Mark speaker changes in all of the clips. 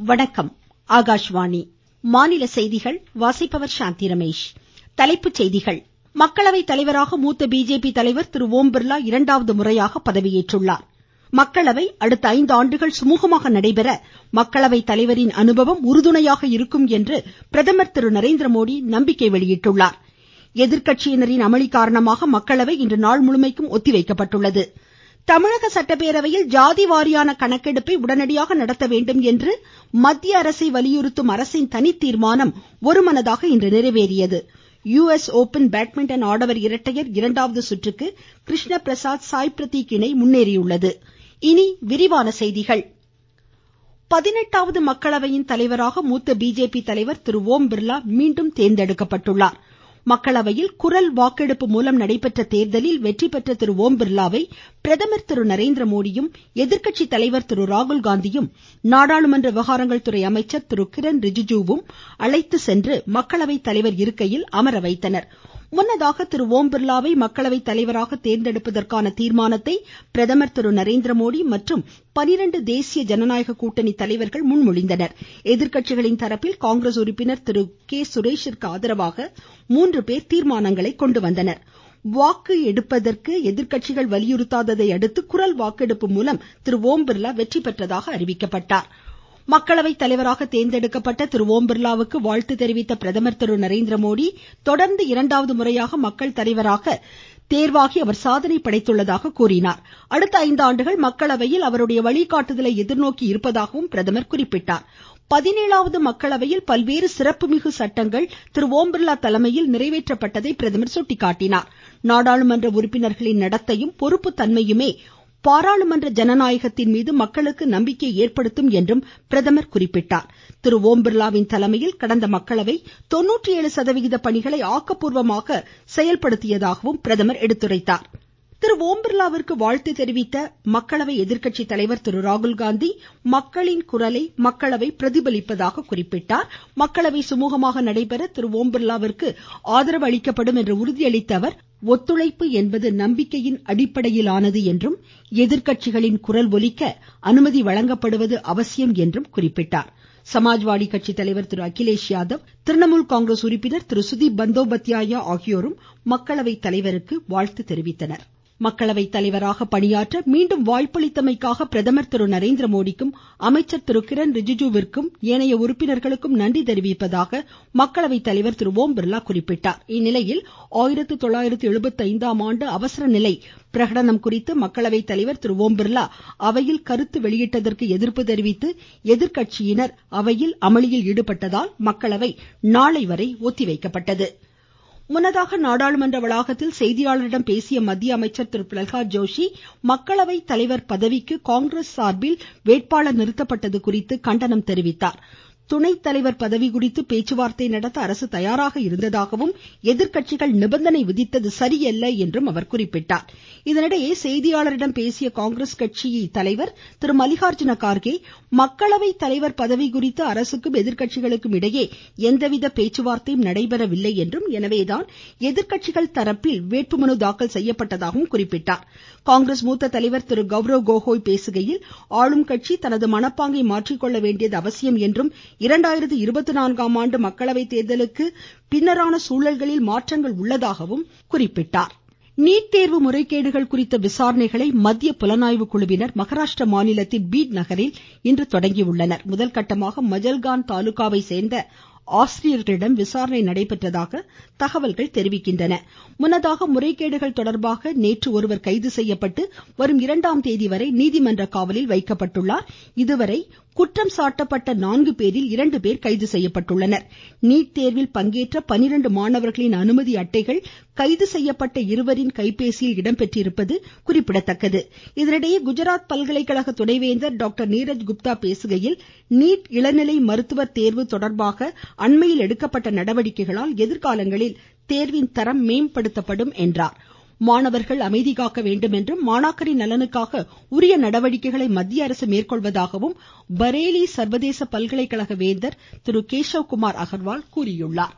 Speaker 1: வணக்கம் ஆகாஷ்வாணி மாநில செய்திகள் வாசிப்பவர் சாந்தி ரமேஷ் தலைப்புச் செய்திகள் மக்களவை தலைவராக மூத்த பிஜேபி தலைவர் திரு ஓம் பிர்லா இரண்டாவது முறையாக பதவியேற்றுள்ளார் மக்களவை அடுத்த ஐந்தாண்டுகள் சுமூகமாக நடைபெற மக்களவை தலைவரின் அனுபவம் உறுதுணையாக இருக்கும் என்று பிரதமர் திரு நரேந்திரமோடி நம்பிக்கை வெளியிட்டுள்ளார் எதிர்க்கட்சியினரின் அமளி காரணமாக மக்களவை இன்று நாள் முழுமைக்கும் ஒத்திவைக்கப்பட்டுள்ளது தமிழக சட்டப்பேரவையில் ஜாதி வாரியான கணக்கெடுப்பை உடனடியாக நடத்த வேண்டும் என்று மத்திய அரசை வலியுறுத்தும் அரசின் தனித்தீர்மானம் ஒருமனதாக இன்று நிறைவேறியது யுஎஸ் ஓபன் பேட்மிண்டன் ஆடவர் இரட்டையர் இரண்டாவது சுற்றுக்கு கிருஷ்ண பிரசாத் சாய் பிரதீக் இணை முன்னேறியுள்ளது இனி விரிவான செய்திகள் பதினெட்டாவது மக்களவையின் தலைவராக மூத்த பிஜேபி தலைவர் திரு ஓம் பிர்லா மீண்டும் தேர்ந்தெடுக்கப்பட்டுள்ளார் மக்களவையில் குரல் வாக்கெடுப்பு மூலம் நடைபெற்ற தேர்தலில் வெற்றி பெற்ற திரு ஓம் பிர்லாவை பிரதமர் திரு நரேந்திரமோடியும் எதிர்க்கட்சி தலைவர் திரு ராகுல்காந்தியும் நாடாளுமன்ற விவகாரங்கள் துறை அமைச்சர் திரு கிரண் ரிஜிஜுவும் அழைத்து சென்று மக்களவை தலைவர் இருக்கையில் அமர வைத்தனர் முன்னதாக திரு ஓம் பிர்லாவை மக்களவை தலைவராக தேர்ந்தெடுப்பதற்கான தீர்மானத்தை பிரதமர் திரு நரேந்திரமோடி மற்றும் பனிரெண்டு தேசிய ஜனநாயக கூட்டணி தலைவர்கள் முன்மொழிந்தனர் எதிர்க்கட்சிகளின் தரப்பில் காங்கிரஸ் உறுப்பினர் திரு கே சுரேஷிற்கு ஆதரவாக மூன்று பேர் தீர்மானங்களை கொண்டு வந்தனர் வாக்கு எடுப்பதற்கு எதிர்க்கட்சிகள் வலியுறுத்தாததை அடுத்து குரல் வாக்கெடுப்பு மூலம் திரு ஓம் பிர்லா வெற்றி பெற்றதாக அறிவிக்கப்பட்டார் மக்களவை தலைவராக தேர்ந்தெடுக்கப்பட்ட திரு ஓம் பிர்லாவுக்கு வாழ்த்து தெரிவித்த பிரதமர் திரு நரேந்திரமோடி தொடர்ந்து இரண்டாவது முறையாக மக்கள் தலைவராக தேர்வாகி அவர் சாதனை படைத்துள்ளதாக கூறினார் அடுத்த ஐந்தாண்டுகள் மக்களவையில் அவருடைய வழிகாட்டுதலை எதிர்நோக்கி இருப்பதாகவும் பிரதமர் குறிப்பிட்டார் பதினேழாவது மக்களவையில் பல்வேறு சிறப்புமிகு சட்டங்கள் திரு ஓம் பிர்லா தலைமையில் நிறைவேற்றப்பட்டதை பிரதமர் சுட்டிக்காட்டினார் நாடாளுமன்ற உறுப்பினர்களின் நடத்தையும் பொறுப்பு தன்மையுமே பாராளுமன்ற ஜனநாயகத்தின் மீது மக்களுக்கு நம்பிக்கை ஏற்படுத்தும் என்றும் பிரதமர் குறிப்பிட்டார் திரு ஓம் பிர்லாவின் தலைமையில் கடந்த மக்களவை தொண்ணூற்றி ஏழு சதவிகித பணிகளை ஆக்கப்பூர்வமாக செயல்படுத்தியதாகவும் பிரதமர் எடுத்துரைத்தார் திரு ஓம் பிர்லாவிற்கு வாழ்த்து தெரிவித்த மக்களவை எதிர்க்கட்சி தலைவர் திரு ராகுல்காந்தி மக்களின் குரலை மக்களவை பிரதிபலிப்பதாக குறிப்பிட்டார் மக்களவை சுமூகமாக நடைபெற திரு ஓம் பிர்லாவிற்கு ஆதரவு அளிக்கப்படும் என்று உறுதியளித்த அவர் ஒத்துழைப்பு என்பது நம்பிக்கையின் அடிப்படையிலானது என்றும் எதிர்க்கட்சிகளின் குரல் ஒலிக்க அனுமதி வழங்கப்படுவது அவசியம் என்றும் குறிப்பிட்டார் சமாஜ்வாடி கட்சி தலைவர் திரு அகிலேஷ் யாதவ் திரிணாமுல் காங்கிரஸ் உறுப்பினர் திரு சுதீப் பந்தோபாத்யாயா ஆகியோரும் மக்களவை தலைவருக்கு வாழ்த்து தெரிவித்தனர் மக்களவை தலைவராக பணியாற்ற மீண்டும் வாய்ப்பளித்தமைக்காக பிரதமர் திரு நரேந்திரமோடிக்கும் அமைச்சர் திரு கிரண் ரிஜிஜுவிற்கும் ஏனைய உறுப்பினர்களுக்கும் நன்றி தெரிவிப்பதாக மக்களவை தலைவர் திரு ஓம் பிர்லா குறிப்பிட்டார் இந்நிலையில் ஆயிரத்து தொள்ளாயிரத்து எழுபத்தி ஐந்தாம் ஆண்டு அவசர நிலை பிரகடனம் குறித்து மக்களவை தலைவர் திரு ஓம் பிர்லா அவையில் கருத்து வெளியிட்டதற்கு எதிர்ப்பு தெரிவித்து எதிர்க்கட்சியினர் அவையில் அமளியில் ஈடுபட்டதால் மக்களவை நாளை வரை ஒத்திவைக்கப்பட்டது முன்னதாக நாடாளுமன்ற வளாகத்தில் செய்தியாளர்களிடம் பேசிய மத்திய அமைச்சர் திரு பிரல்ஹாத் ஜோஷி மக்களவை தலைவர் பதவிக்கு காங்கிரஸ் சார்பில் வேட்பாளர் நிறுத்தப்பட்டது குறித்து கண்டனம் தெரிவித்தார் துணைத் தலைவர் பதவி குறித்து பேச்சுவார்த்தை நடத்த அரசு தயாராக இருந்ததாகவும் எதிர்க்கட்சிகள் நிபந்தனை விதித்தது சரியல்ல என்றும் அவர் குறிப்பிட்டார் இதனிடையே செய்தியாளரிடம் பேசிய காங்கிரஸ் கட்சி தலைவர் திரு மல்லிகார்ஜுன கார்கே மக்களவை தலைவர் பதவி குறித்து அரசுக்கும் எதிர்க்கட்சிகளுக்கும் இடையே எந்தவித பேச்சுவார்த்தையும் நடைபெறவில்லை என்றும் எனவேதான் எதிர்க்கட்சிகள் தரப்பில் வேட்புமனு தாக்கல் செய்யப்பட்டதாகவும் குறிப்பிட்டார் காங்கிரஸ் மூத்த தலைவர் திரு கௌரவ் கோகோய் பேசுகையில் ஆளும் கட்சி தனது மனப்பாங்கை மாற்றிக்கொள்ள வேண்டியது அவசியம் என்றும் இரண்டாயிரத்து இருபத்தி நான்காம் ஆண்டு மக்களவை தேர்தலுக்கு பின்னரான சூழல்களில் மாற்றங்கள் உள்ளதாகவும் குறிப்பிட்டார் நீட் தேர்வு முறைகேடுகள் குறித்த விசாரணைகளை மத்திய புலனாய்வு குழுவினர் மகாராஷ்டிர மாநிலத்தின் பீட் நகரில் இன்று தொடங்கியுள்ளனர் முதல்கட்டமாக மஜல்கான் தாலுகாவை சேர்ந்த ஆசிரியர்களிடம் விசாரணை நடைபெற்றதாக தகவல்கள் தெரிவிக்கின்றன முன்னதாக முறைகேடுகள் தொடர்பாக நேற்று ஒருவர் கைது செய்யப்பட்டு வரும் இரண்டாம் தேதி வரை நீதிமன்ற காவலில் வைக்கப்பட்டுள்ளார் இதுவரை குற்றம் சாட்டப்பட்ட நான்கு பேரில் இரண்டு பேர் கைது செய்யப்பட்டுள்ளனர் நீட் தேர்வில் பங்கேற்ற பனிரெண்டு மாணவர்களின் அனுமதி அட்டைகள் கைது செய்யப்பட்ட இருவரின் கைபேசியில் இடம்பெற்றிருப்பது குறிப்பிடத்தக்கது இதனிடையே குஜராத் பல்கலைக்கழக துணைவேந்தர் டாக்டர் நீரஜ் குப்தா பேசுகையில் நீட் இளநிலை மருத்துவர் தேர்வு தொடர்பாக அண்மையில் எடுக்கப்பட்ட நடவடிக்கைகளால் எதிர்காலங்களில் தேர்வின் தரம் மேம்படுத்தப்படும் என்றார் மாணவர்கள் அமைதி காக்க வேண்டும் என்றும் மாணாக்கரின் நலனுக்காக உரிய நடவடிக்கைகளை மத்திய அரசு மேற்கொள்வதாகவும் பரேலி சர்வதேச பல்கலைக்கழக வேந்தர் திரு கேசவ்குமார் அகர்வால் கூறியுள்ளார்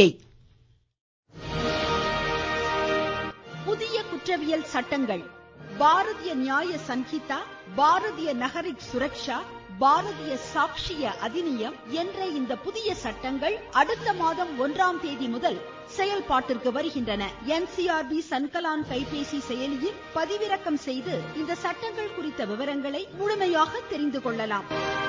Speaker 1: புதிய குற்றவியல் சட்டங்கள் பாரதிய நியாய சன்ஹிதா பாரதிய நகரிக் சுரக்ஷா பாரதிய சாட்சிய அதிநியம் என்ற இந்த புதிய சட்டங்கள் அடுத்த மாதம் ஒன்றாம் தேதி முதல் செயல்பாட்டிற்கு வருகின்றன என்சிஆர்பி சன்கலான் கைபேசி செயலியில் பதிவிறக்கம் செய்து இந்த சட்டங்கள் குறித்த விவரங்களை முழுமையாக தெரிந்து கொள்ளலாம்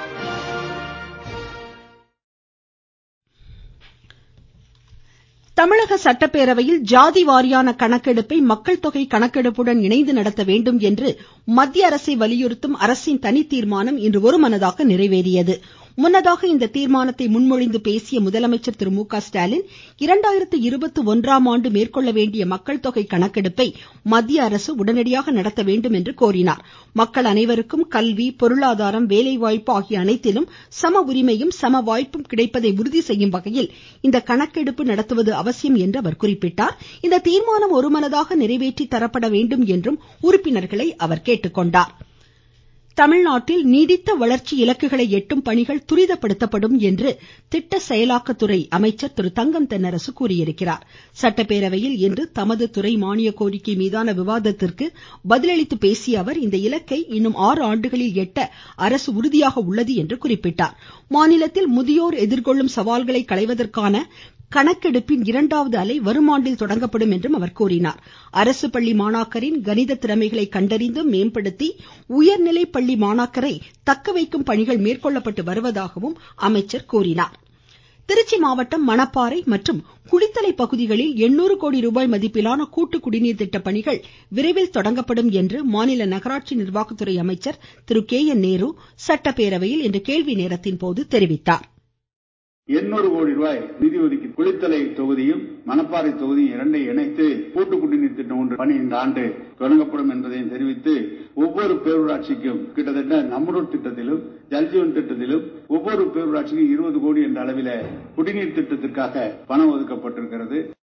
Speaker 1: தமிழக சட்டப்பேரவையில் ஜாதி வாரியான கணக்கெடுப்பை மக்கள் தொகை கணக்கெடுப்புடன் இணைந்து நடத்த வேண்டும் என்று மத்திய அரசை வலியுறுத்தும் அரசின் தனித்தீர்மானம் இன்று ஒருமனதாக நிறைவேறியது முன்னதாக இந்த தீர்மானத்தை முன்மொழிந்து பேசிய முதலமைச்சர் திரு மு க ஸ்டாலின் இரண்டாயிரத்து இருபத்தி ஒன்றாம் ஆண்டு மேற்கொள்ள வேண்டிய மக்கள் தொகை கணக்கெடுப்பை மத்திய அரசு உடனடியாக நடத்த வேண்டும் என்று கோரினார் மக்கள் அனைவருக்கும் கல்வி பொருளாதாரம் வேலைவாய்ப்பு ஆகிய அனைத்திலும் சம உரிமையும் சம வாய்ப்பும் கிடைப்பதை உறுதி செய்யும் வகையில் இந்த கணக்கெடுப்பு நடத்துவது அவசியம் என்று அவர் குறிப்பிட்டார் இந்த தீர்மானம் ஒருமனதாக நிறைவேற்றி தரப்பட வேண்டும் என்றும் உறுப்பினர்களை அவர் கேட்டுக்கொண்டார் தமிழ்நாட்டில் நீடித்த வளர்ச்சி இலக்குகளை எட்டும் பணிகள் துரிதப்படுத்தப்படும் என்று திட்ட செயலாக்கத்துறை அமைச்சர் திரு தங்கம் தென்னரசு கூறியிருக்கிறார் சட்டப்பேரவையில் இன்று தமது துறை மானிய கோரிக்கை மீதான விவாதத்திற்கு பதிலளித்து பேசிய அவர் இந்த இலக்கை இன்னும் ஆறு ஆண்டுகளில் எட்ட அரசு உறுதியாக உள்ளது என்று குறிப்பிட்டார் மாநிலத்தில் முதியோர் எதிர்கொள்ளும் சவால்களை களைவதற்கான கணக்கெடுப்பின் இரண்டாவது அலை வரும் ஆண்டில் தொடங்கப்படும் என்றும் அவர் கூறினார் அரசு பள்ளி மாணாக்கரின் கணித திறமைகளை கண்டறிந்து மேம்படுத்தி உயர்நிலை பள்ளி மாணாக்கரை தக்க வைக்கும் பணிகள் மேற்கொள்ளப்பட்டு வருவதாகவும் அமைச்சர் கூறினார் திருச்சி மாவட்டம் மணப்பாறை மற்றும் குளித்தலை பகுதிகளில் எண்ணூறு கோடி ரூபாய் மதிப்பிலான கூட்டு குடிநீர் திட்ட பணிகள் விரைவில் தொடங்கப்படும் என்று மாநில நகராட்சி நிர்வாகத்துறை அமைச்சர் திரு கே என் நேரு சட்டப்பேரவையில் இன்று கேள்வி நேரத்தின் போது தெரிவித்தார்
Speaker 2: எண்ணூறு கோடி ரூபாய் நிதி ஒதுக்கி குளித்தலை தொகுதியும் மணப்பாறை தொகுதியும் இரண்டை இணைத்து கூட்டு குடிநீர் திட்டம் ஒன்று பணி இந்த ஆண்டு தொடங்கப்படும் என்பதையும் தெரிவித்து ஒவ்வொரு பேரூராட்சிக்கும் கிட்டத்தட்ட நம்மளூர் திட்டத்திலும் ஜல்ஜீவன் திட்டத்திலும் ஒவ்வொரு பேரூராட்சிக்கும் இருபது கோடி என்ற அளவில் குடிநீர் திட்டத்திற்காக பணம் ஒதுக்கப்பட்டிருக்கிறது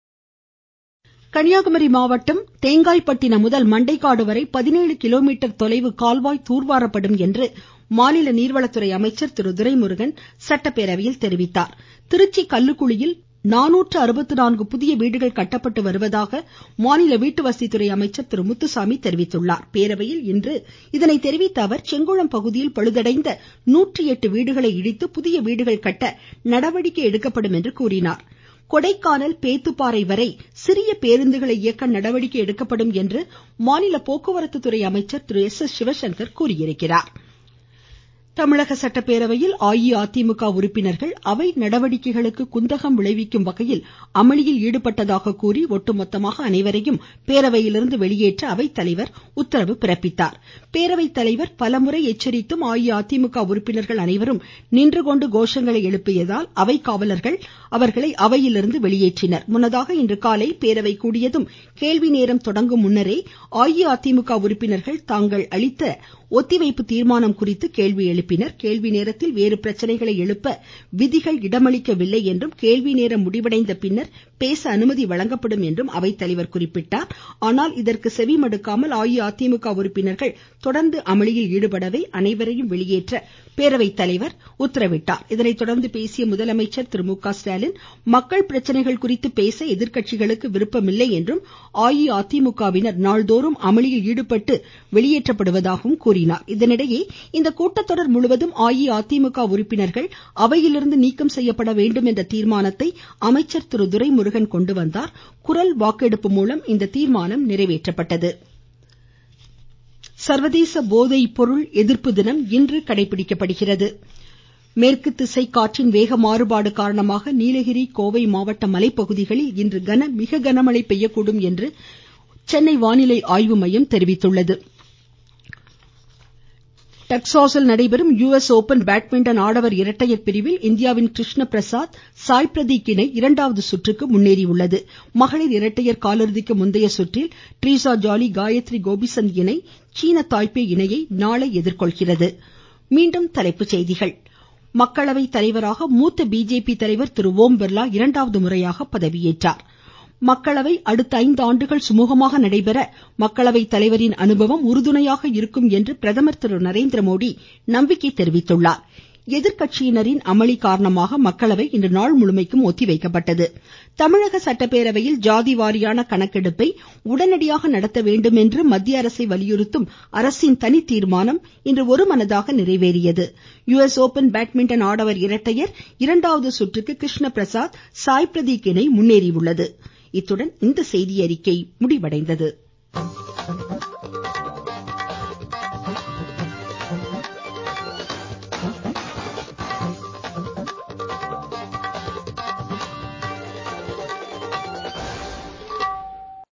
Speaker 1: கன்னியாகுமரி மாவட்டம் தேங்காய்பட்டினம் முதல் மண்டைக்காடு வரை பதினேழு கிலோமீட்டர் தொலைவு கால்வாய் தூர்வாரப்படும் என்று மாநில நீர்வளத்துறை அமைச்சர் திரு துரைமுருகன் சட்டப்பேரவையில் தெரிவித்தார் திருச்சி கல்லுக்குழியில் நானூற்று அறுபத்து நான்கு புதிய வீடுகள் கட்டப்பட்டு வருவதாக மாநில வீட்டுவசதித்துறை அமைச்சர் திரு முத்துசாமி தெரிவித்துள்ளார் பேரவையில் இன்று இதனை தெரிவித்த அவர் செங்குளம் பகுதியில் பழுதடைந்த நூற்றி எட்டு வீடுகளை இடித்து புதிய வீடுகள் கட்ட நடவடிக்கை எடுக்கப்படும் என்று கூறினார் கொடைக்கானல் பேத்துப்பாறை வரை சிறிய பேருந்துகளை இயக்க நடவடிக்கை எடுக்கப்படும் என்று மாநில போக்குவரத்து துறை அமைச்சர் திரு எஸ் எஸ் சிவசங்கர் கூறியிருக்கிறார் தமிழக சட்டப்பேரவையில் அஇஅதிமுக உறுப்பினர்கள் அவை நடவடிக்கைகளுக்கு குந்தகம் விளைவிக்கும் வகையில் அமளியில் ஈடுபட்டதாக கூறி ஒட்டுமொத்தமாக அனைவரையும் பேரவையிலிருந்து வெளியேற்ற அவைத்தலைவர் உத்தரவு பிறப்பித்தார் பேரவைத் தலைவர் பலமுறை எச்சரித்தும் அஇஅதிமுக உறுப்பினர்கள் அனைவரும் நின்றுகொண்டு கோஷங்களை எழுப்பியதால் அவை காவலர்கள் அவர்களை அவையிலிருந்து வெளியேற்றினர் முன்னதாக இன்று காலை பேரவை கூடியதும் கேள்வி நேரம் தொடங்கும் முன்னரே அஇஅதிமுக உறுப்பினர்கள் தாங்கள் அளித்த ஒத்திவைப்பு தீர்மானம் குறித்து கேள்வி எழுப்பினர் கேள்வி நேரத்தில் வேறு பிரச்சனைகளை எழுப்ப விதிகள் இடமளிக்கவில்லை என்றும் கேள்வி நேரம் முடிவடைந்த பின்னர் பேச அனுமதி வழங்கப்படும் என்றும் அவைத்தலைவர் குறிப்பிட்டார் ஆனால் இதற்கு செவிமடுக்காமல் அஇஅதிமுக உறுப்பினர்கள் தொடர்ந்து அமளியில் ஈடுபடவே அனைவரையும் வெளியேற்ற பேரவைத் தலைவர் உத்தரவிட்டார் இதனைத் தொடர்ந்து பேசிய முதலமைச்சர் திரு மு க ஸ்டாலின் மக்கள் பிரச்சனைகள் குறித்து பேச எதிர்க்கட்சிகளுக்கு விருப்பமில்லை என்றும் அஇஅதிமுகவினர் நாள்தோறும் அமளியில் ஈடுபட்டு வெளியேற்றப்படுவதாகவும் கூறினார் இதனிடையே இந்த கூட்டத்தொடர் முழுவதும் அஇஅதிமுக உறுப்பினர்கள் அவையிலிருந்து நீக்கம் செய்யப்பட வேண்டும் என்ற தீர்மானத்தை அமைச்சர் திரு துரைமுருகன் கொண்டு வந்தார் குரல் வாக்கெடுப்பு மூலம் இந்த தீர்மானம் நிறைவேற்றப்பட்டது சர்வதேச போதைப் பொருள் எதிர்ப்பு தினம் இன்று கடைபிடிக்கப்படுகிறது மேற்கு திசை காற்றின் வேக மாறுபாடு காரணமாக நீலகிரி கோவை மாவட்ட மலைப்பகுதிகளில் இன்று கன மிக கனமழை பெய்யக்கூடும் என்று சென்னை வானிலை ஆய்வு மையம் தெரிவித்துள்ளது டெக்சாஸில் நடைபெறும் யு எஸ் ஓபன் பேட்மிண்டன் ஆடவர் இரட்டையர் பிரிவில் இந்தியாவின் கிருஷ்ண பிரசாத் சாய் பிரதீக் இணை இரண்டாவது சுற்றுக்கு முன்னேறியுள்ளது மகளிர் இரட்டையர் காலிறுதிக்கு முந்தைய சுற்றில் ட்ரீசா ஜாலி காயத்ரி கோபிசந்த் இணை சீன தாய்பே இணையை நாளை எதிர்கொள்கிறது மீண்டும் தலைப்புச் செய்திகள் மக்களவை தலைவராக மூத்த பிஜேபி தலைவர் திரு ஓம் பிர்லா இரண்டாவது முறையாக பதவியேற்றார் மக்களவை அடுத்த ஐந்து ஆண்டுகள் சுமூகமாக நடைபெற மக்களவை தலைவரின் அனுபவம் உறுதுணையாக இருக்கும் என்று பிரதமர் திரு நரேந்திரமோடி நம்பிக்கை தெரிவித்துள்ளார் எதிர்க்கட்சியினரின் அமளி காரணமாக மக்களவை இன்று நாள் முழுமைக்கும் ஒத்திவைக்கப்பட்டது தமிழக சட்டப்பேரவையில் ஜாதி வாரியான கணக்கெடுப்பை உடனடியாக நடத்த வேண்டும் என்று மத்திய அரசை வலியுறுத்தும் அரசின் தனி தீர்மானம் இன்று ஒருமனதாக நிறைவேறியது யுஎஸ் ஓபன் பேட்மிண்டன் ஆடவர் இரட்டையர் இரண்டாவது சுற்றுக்கு கிருஷ்ண பிரசாத் சாய் பிரதீக் இணை முன்னேறியுள்ளது இத்துடன் இந்த செய்தியறிக்கை முடிவடைந்தது